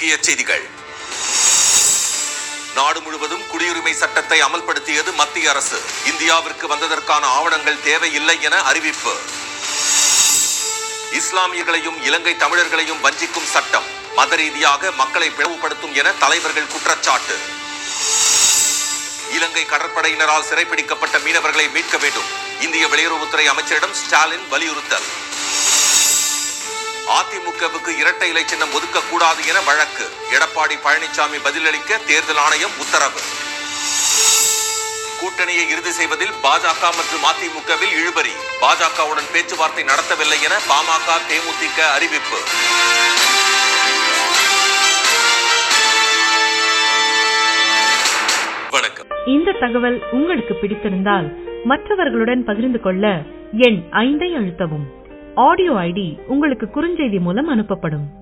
முக்கிய செய்திகள் நாடு முழுவதும் குடியுரிமை சட்டத்தை அமல்படுத்தியது மத்திய அரசு இந்தியாவிற்கு வந்ததற்கான ஆவணங்கள் தேவையில்லை என அறிவிப்பு இஸ்லாமியர்களையும் இலங்கை தமிழர்களையும் வஞ்சிக்கும் சட்டம் மத ரீதியாக மக்களை பிளவுபடுத்தும் என தலைவர்கள் குற்றச்சாட்டு இலங்கை கடற்படையினரால் சிறைப்பிடிக்கப்பட்ட மீனவர்களை மீட்க வேண்டும் இந்திய வெளியுறவுத்துறை அமைச்சரிடம் ஸ்டாலின் வலியுறுத்தல் அதிமுகவுக்கு இரட்டை இலை சின்னம் ஒதுக்கக்கூடாது என வழக்கு எடப்பாடி பழனிசாமி பதிலளிக்க தேர்தல் ஆணையம் உத்தரவு கூட்டணியை இறுதி செய்வதில் பாஜக மற்றும் அதிமுகவில் இழுபறி பாஜகவுடன் பேச்சுவார்த்தை நடத்தவில்லை என பாமக தேமுதிக அறிவிப்பு வணக்கம் இந்த தகவல் உங்களுக்கு பிடித்திருந்தால் மற்றவர்களுடன் பகிர்ந்து கொள்ள எண் ஐந்தை அழுத்தவும் ஆடியோ ஐடி உங்களுக்கு குறுஞ்செய்தி மூலம் அனுப்பப்படும்